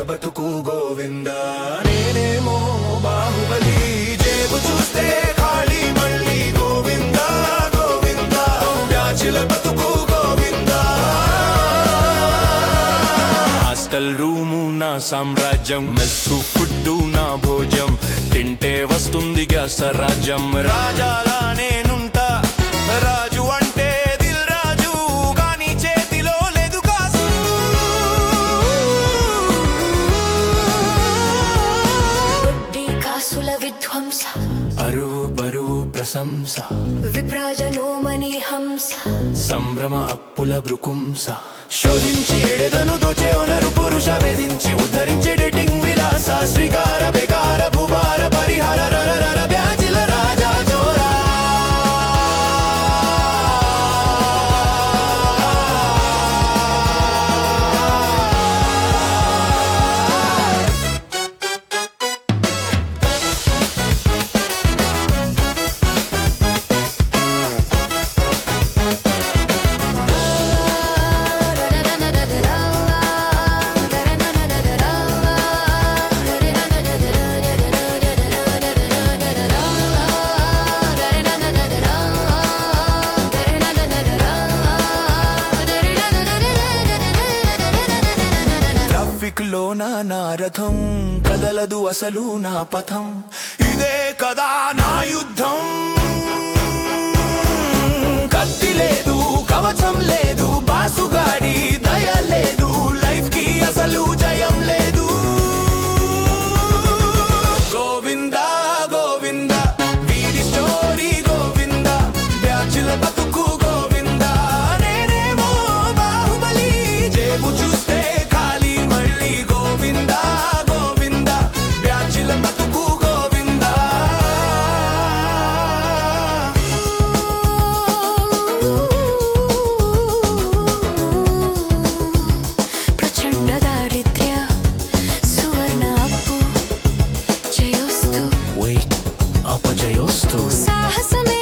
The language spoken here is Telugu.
బతుకు గోవింద నేనేమో బాహుబలి జేబు చూస్తే ఖాళీ మళ్ళీ గోవింద గోవింద బ్యాచుల బతుకు గోవింద హాస్టల్ రూము నా సామ్రాజ్యం మెస్సు ఫుడ్డు నా భోజం తింటే వస్తుంది గ్యాస్ రాజ్యం రాజాలా నేనుంటా రాజు అంటే దిల్ రాజు కానీ చేతిలో లేదు కాసు వడ్డీ కాసుల విధ్వంస అరువు బరువు ప్రశంస విప్రాజనోమని హంస సంభ్రమ అప్పుల భృకుంస శోధించి ఎడదను దోచే ఒనరు పురుష వేధించి ఉద్ధరించే డేటింగ్ విలాస శ్రీకార బేకార భూభార పరిహార రర రర బ్యాజిల రాజా చోరా ట్రాఫిక్ లో నా రథం కదలదు అసలు నా పథం ఇదే కదా నా యుద్ధం కత్తి లేదు కవచం లేదు బాసుగాడి దయ లేదు లైఫ్ కి అసలు జయం లేదు గోవింద గోవింద వీరి స్టోరీ గోవింద బ్యాచుల బతుకు గోవింద నేనేమో బాహుబలి జేబు చూస్తే ఖాళీ మళ్ళీ గోవింద గోవింద బ్యాచుల బతుకు గోవింద ప్రచండ దారిద్ర్య సువర్ణ అప్పు జయోస్తు వెయిట్ అపజయోస్తు సాహసమే